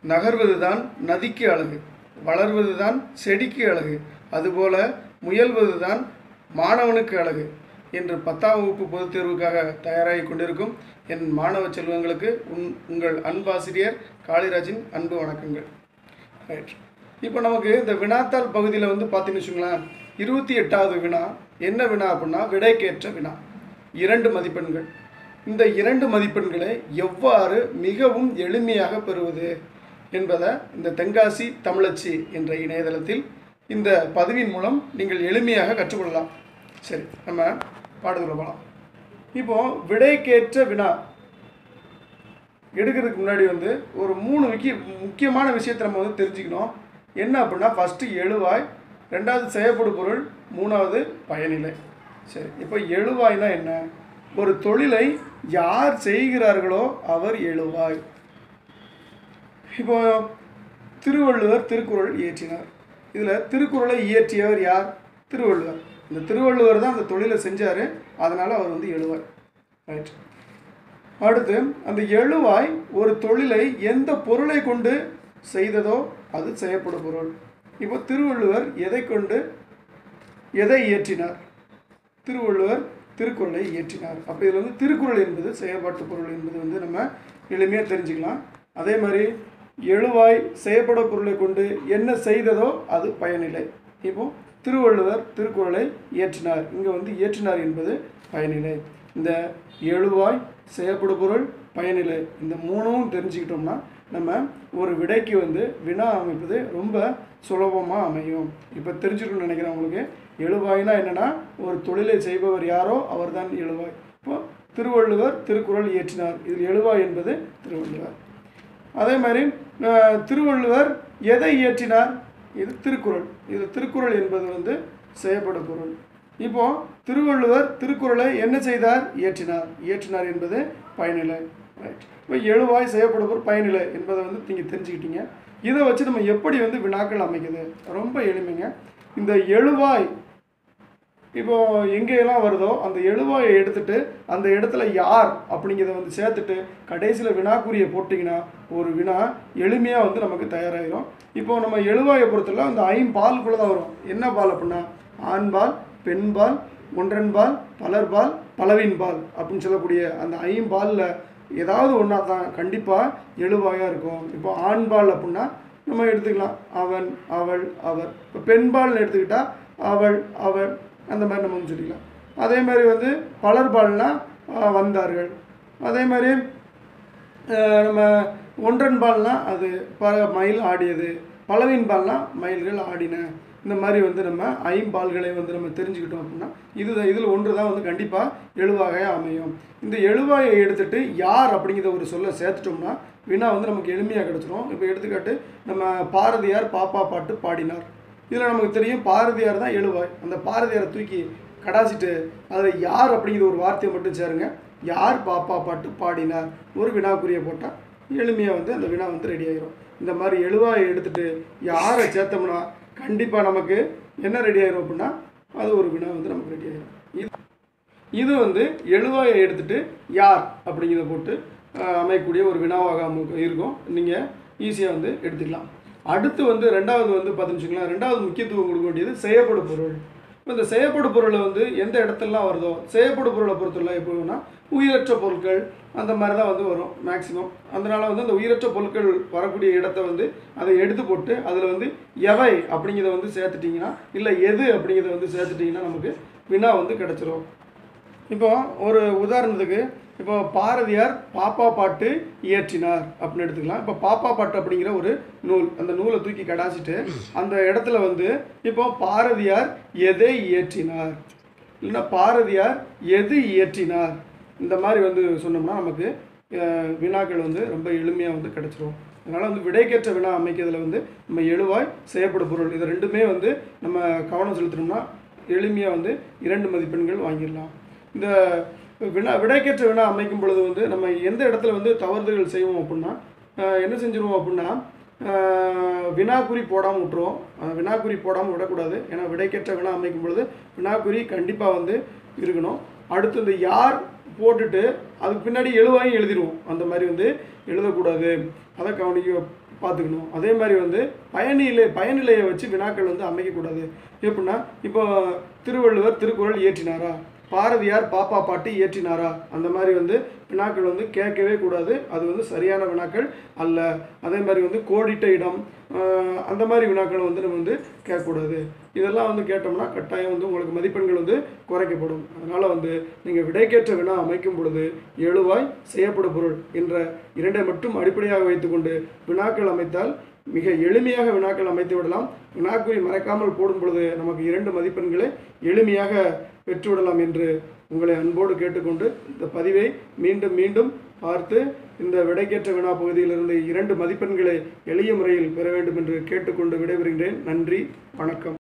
நகர்வது தான் நதிக்கு அழகு வளர்வது தான் செடிக்கு அழகு அதுபோல முயல்வது தான் மாணவனுக்கு அழகு என்று பத்தாம் வகுப்பு பொதுத் தேர்வுக்காக தயாராகி கொண்டிருக்கும் என் மாணவ செல்வங்களுக்கு உன் உங்கள் அன்பாசிரியர் காளிராஜின் அன்பு வணக்கங்கள் ரைட் இப்போ நமக்கு இந்த வினாத்தாள் பகுதியில் வந்து பார்த்தீங்கன்னு வச்சுங்களேன் இருபத்தி எட்டாவது வினா என்ன வினா அப்படின்னா விடைக்கேற்ற வினா இரண்டு மதிப்பெண்கள் இந்த இரண்டு மதிப்பெண்களை எவ்வாறு மிகவும் எளிமையாக பெறுவது என்பதை இந்த தென்காசி தமிழச்சி என்ற இணையதளத்தில் இந்த பதிவின் மூலம் நீங்கள் எளிமையாக கற்றுக்கொள்ளலாம் சரி நம்ம பாடத்துல போகலாம் இப்போ விடைக்கேற்ற வினா எடுக்கிறதுக்கு முன்னாடி வந்து ஒரு மூணு முக்கிய முக்கியமான விஷயத்தை நம்ம வந்து தெரிஞ்சுக்கணும் என்ன அப்படின்னா ஃபஸ்ட்டு எழுவாய் ரெண்டாவது செய்யப்படும் பொருள் மூணாவது பயனிலை சரி இப்போ எழுவாய்னா என்ன ஒரு தொழிலை யார் செய்கிறார்களோ அவர் எழுவாய் இப்போ திருவள்ளுவர் திருக்குறள் இயற்றினார் இதில் திருக்குறளை இயற்றியவர் யார் திருவள்ளுவர் இந்த திருவள்ளுவர் தான் அந்த தொழிலை செஞ்சார் அதனால் அவர் வந்து எழுவாய் ரைட் அடுத்து அந்த எழுவாய் ஒரு தொழிலை எந்த பொருளை கொண்டு செய்ததோ அது செய்யப்படும் பொருள் இப்போ திருவள்ளுவர் எதை கொண்டு எதை இயற்றினார் திருவள்ளுவர் திருக்குறளை இயற்றினார் அப்போ இதில் வந்து திருக்குறள் என்பது செயல்பாட்டு பொருள் என்பது வந்து நம்ம எளிமையாக தெரிஞ்சுக்கலாம் அதே மாதிரி எழுவாய் செய்யப்பட பொருளை கொண்டு என்ன செய்ததோ அது பயனிலை இப்போ திருவள்ளுவர் திருக்குறளை இயற்றினார் இங்கே வந்து இயற்றினார் என்பது பயனிலை இந்த எழுவாய் செய்யப்படும் பொருள் பயனிலை இந்த மூணும் தெரிஞ்சுக்கிட்டோம்னா நம்ம ஒரு விடைக்கு வந்து வினா அமைப்பது ரொம்ப சுலபமாக அமையும் இப்போ தெரிஞ்சுக்கணும்னு நினைக்கிறேன் உங்களுக்கு எழுவாய்னா என்னென்னா ஒரு தொழிலை செய்பவர் யாரோ அவர்தான் எழுவாய் இப்போ திருவள்ளுவர் திருக்குறள் இயற்றினார் இதில் எழுவாய் என்பது திருவள்ளுவர் அதே மாதிரி அஹ், திருவள்ளுவர் எதை இயற்றினார் இது திருக்குறள் இது திருக்குறள் என்பது வந்து செய்யப்படும் பொருள் இப்போ திருவள்ளுவர் திருக்குறளை என்ன செய்தார் இயற்றினார் இயற்றினார் என்பது பயனிலை ரைட் இப்போ எழுவாய் செய்யப்படும் பொருள் பயனிலை என்பதை வந்து நீங்கள் தெரிஞ்சுக்கிட்டீங்க இதை வச்சு நம்ம எப்படி வந்து வினாக்கள் அமைக்குது ரொம்ப எளிமைங்க இந்த எழுவாய் இப்போ எங்கெல்லாம் வருதோ அந்த எழுவாயை எடுத்துட்டு அந்த இடத்துல யார் அப்படிங்கிறத வந்து சேர்த்துட்டு கடைசியில் வினாக்குறியை போட்டிங்கன்னா ஒரு வினா எளிமையாக வந்து நமக்கு தயாராகிடும் இப்போ நம்ம எழுவாயை பொறுத்தல அந்த ஐம்பாலுக்குள்ளே தான் வரும் என்ன பால் அப்படின்னா ஆண்பால் பெண்பால் ஒன்றன்பால் பலர்பால் பலவின்பால் அப்படின்னு சொல்லக்கூடிய அந்த ஐம்பாலில் ஏதாவது ஒன்றா தான் கண்டிப்பாக எழுவாயாக இருக்கும் இப்போ ஆண்பால் அப்படின்னா நம்ம எடுத்துக்கலாம் அவன் அவள் அவர் இப்போ பெண்பால்னு எடுத்துக்கிட்டால் அவள் அவள் அந்த மாதிரி நம்ம வந்து சொல்லிக்கலாம் அதே மாதிரி வந்து பலர்பால்னா ஆஹ், வந்தார்கள் அதே மாதிரி ஆஹ், நம்ம ஒன்றன்பால்னா அது ப மயில் ஆடியது பலவின்பால்னா மயில்கள் ஆடின இந்த மாதிரி வந்து நம்ம ஐம்பால்களை வந்து நம்ம தெரிஞ்சுக்கிட்டோம் அப்படின்னா இது இதில் ஒன்று தான் வந்து கண்டிப்பாக எழுவாக அமையும் இந்த எழுவாயை எடுத்துட்டு யார் அப்படிங்கிற ஒரு சொல்ல சேர்த்துட்டோம்னா வினா வந்து நமக்கு எளிமையாக கிடச்சிரும் இப்போ எடுத்துக்காட்டு நம்ம பாரதியார் பாப்பா பாட்டு பாடினார் இதில் நமக்கு தெரியும் பாரதியார் தான் எழுவாய் அந்த பாரதியாரை தூக்கி கடாசிட்டு அதில் யார் அப்படிங்கிற ஒரு வார்த்தையை மட்டும் சேருங்க யார் பாப்பா பாட்டு பாடினார் ஒரு வினாக்குறியை போட்டால் எளிமையாக வந்து அந்த வினா வந்து ரெடி ஆயிரும் இந்த மாதிரி எழுவாயை எடுத்துட்டு யாரை சேர்த்தோம்னா கண்டிப்பாக நமக்கு என்ன ரெடி ஆயிரும் அப்படின்னா அது ஒரு வினா வந்து நமக்கு ரெடி ஆயிரும் இது இது வந்து எழுவாயை எடுத்துட்டு யார் அப்படிங்கிறத போட்டு அஹ், அமையக்கூடிய ஒரு வினாவாக அமு- இருக்கும் நீங்கள் ஈஸியாக வந்து எடுத்துக்கலாம் அடுத்து வந்து ரெண்டாவது வந்து பார்த்துச்சுங்களா ரெண்டாவது முக்கியத்துவம் கொடுக்க வேண்டியது செய்யப்படும் பொருள் இப்போ இந்த செய்யப்படும் பொருளை வந்து எந்த இடத்துலலாம் வருதோ செய்யப்படும் பொருளை பொறுத்தவரை எப்படின்னா உயிரற்ற பொருட்கள் அந்த மாதிரி தான் வந்து வரும் மேக்ஸிமம் அதனால் வந்து அந்த உயிரற்ற பொருட்கள் வரக்கூடிய இடத்த வந்து அதை எடுத்து போட்டு அதில் வந்து எவை அப்படிங்கிறத வந்து சேர்த்துட்டிங்கன்னா இல்லை எது அப்படிங்கிறத வந்து சேர்த்துட்டிங்கன்னா நமக்கு வினா வந்து கிடச்சிரும் இப்போ ஒரு உதாரணத்துக்கு இப்போ பாரதியார் பாப்பா பாட்டு இயற்றினார் அப்படின்னு எடுத்துக்கலாம் இப்போ பாப்பா பாட்டு அப்படிங்கிற ஒரு நூல் அந்த நூலை தூக்கி கடாசிட்டு அந்த இடத்துல வந்து இப்போ பாரதியார் எதை இயற்றினார் இல்லைன்னா பாரதியார் எது இயற்றினார் இந்த மாதிரி வந்து சொன்னோம்னா நமக்கு அஹ், வினாக்கள் வந்து ரொம்ப எளிமையாக வந்து கிடச்சிரும் அதனால் வந்து விடைக்கேற்ற வினா அமைக்கிறதுல வந்து நம்ம எழுவாய் செய்யப்படும் பொருள் இது ரெண்டுமே வந்து நம்ம கவனம் செலுத்தினோம்னா எளிமையாக வந்து இரண்டு மதிப்பெண்கள் வாங்கிடலாம் இந்த வினா விடைக்கேற்ற வினா அமைக்கும் பொழுது வந்து நம்ம எந்த இடத்துல வந்து தவறுதல்கள் செய்வோம் அப்படின்னா அஹ், என்ன செஞ்சுருவோம் அப்படின்னா அஹ், வினாக்குறி போடாமல் விட்டுருவோம் அஹ், வினாக்குறி போடாமல் விடக்கூடாது ஏன்னா விடைக்கேற்ற வினா அமைக்கும் பொழுது வினாக்குறி கண்டிப்பாக வந்து இருக்கணும் அடுத்து இந்த யார் போட்டுட்டு அதுக்கு பின்னாடி எழுவாயும் எழுதிடுவோம் அந்த மாதிரி வந்து எழுதக்கூடாது அதை கவனிக்க பார்த்துக்கணும் அதே மாதிரி வந்து பயனிலை பயனிலையை வச்சு வினாக்கள் வந்து அமைக்கக்கூடாது எப்படின்னா இப்போ திருவள்ளுவர் திருக்குறள் இயற்றினாரா பாரதியார் பாப்பா பாட்டி இயற்றினாரா அந்த மாதிரி வந்து வினாக்கள் வந்து கேட்கவே கூடாது அது வந்து சரியான வினாக்கள் அல்ல அதே மாதிரி வந்து கோடிட்ட இடம் ஆஹ் அந்த மாதிரி வினாக்கள் வந்து நம்ம வந்து கேட்கக்கூடாது இதெல்லாம் வந்து கேட்டோம்னா கட்டாயம் வந்து உங்களுக்கு மதிப்பெண்கள் வந்து குறைக்கப்படும் அதனால் வந்து நீங்கள் விடைக்கேற்ற வினா அமைக்கும் பொழுது எழுவாய் செய்யப்படும் பொருள் என்ற இரண்டை மட்டும் அடிப்படையாக வைத்துக்கொண்டு வினாக்கள் அமைத்தால் மிக எளிமையாக வினாக்கள் அமைத்து விடலாம் வினாக்குறி மறைக்காமல் போடும் பொழுது நமக்கு இரண்டு மதிப்பெண்களை எளிமையாக பெற்றுவிடலாம் என்று உங்களை அன்போடு கேட்டுக்கொண்டு இந்த பதிவை மீண்டும் மீண்டும் பார்த்து இந்த விடைக்கேற்ற வினா பகுதியிலிருந்து இரண்டு மதிப்பெண்களை எளிய முறையில் பெற வேண்டும் என்று கேட்டுக்கொண்டு விடைபெறுகிறேன் நன்றி வணக்கம்